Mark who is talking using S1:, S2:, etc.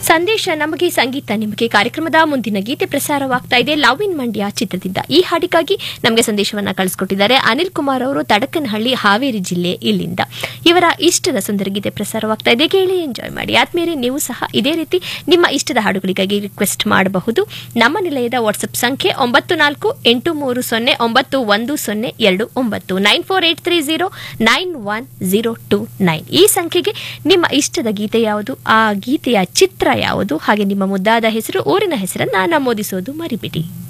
S1: ಸಂದೇಶ ನಮಗೆ ಸಂಗೀತ ನಿಮಗೆ ಕಾರ್ಯಕ್ರಮದ ಮುಂದಿನ ಗೀತೆ ಪ್ರಸಾರವಾಗ್ತಾ ಇದೆ ಲವ್ ಇನ್ ಮಂಡ್ಯ ಚಿತ್ರದಿಂದ ಈ ಹಾಡಿಗಾಗಿ ನಮಗೆ ಸಂದೇಶವನ್ನ ಕಳಿಸ್ಕೊಟ್ಟಿದ್ದಾರೆ ಅನಿಲ್ ಕುಮಾರ್ ಅವರು ತಡಕನಹಳ್ಳಿ ಹಾವೇರಿ ಜಿಲ್ಲೆ ಇಲ್ಲಿಂದ ಇವರ ಇಷ್ಟದ ಸುಂದರ ಗೀತೆ ಪ್ರಸಾರವಾಗ್ತಾ ಇದೆ ಕೇಳಿ ಎಂಜಾಯ್ ಮಾಡಿ ಆದ್ಮೇಲೆ ನೀವು ಸಹ ಇದೇ ರೀತಿ ನಿಮ್ಮ ಇಷ್ಟದ ಹಾಡುಗಳಿಗಾಗಿ ರಿಕ್ವೆಸ್ಟ್ ಮಾಡಬಹುದು ನಮ್ಮ ನಿಲಯದ ವಾಟ್ಸ್ಆಪ್ ಸಂಖ್ಯೆ ಒಂಬತ್ತು ನಾಲ್ಕು ಎಂಟು ಮೂರು ಸೊನ್ನೆ ಒಂಬತ್ತು ಒಂದು ಸೊನ್ನೆ ಎರಡು ಒಂಬತ್ತು nine four eight three zero nine one zero two nine ಈ ಸಂಖ್ಯೆಗೆ ನಿಮ್ಮ ಇಷ್ಟದ ಗೀತೆ ಯಾವುದು ಆ ಗೀತೆಯ ಚಿತ್ರ ಯಾವುದು ಹಾಗೆ ನಿಮ್ಮ ಮುದ್ದಾದ ಹೆಸರು ಊರಿನ ಹೆಸರನ್ನ ನಮೂದಿಸೋದು ಮರಿಬಿಡಿ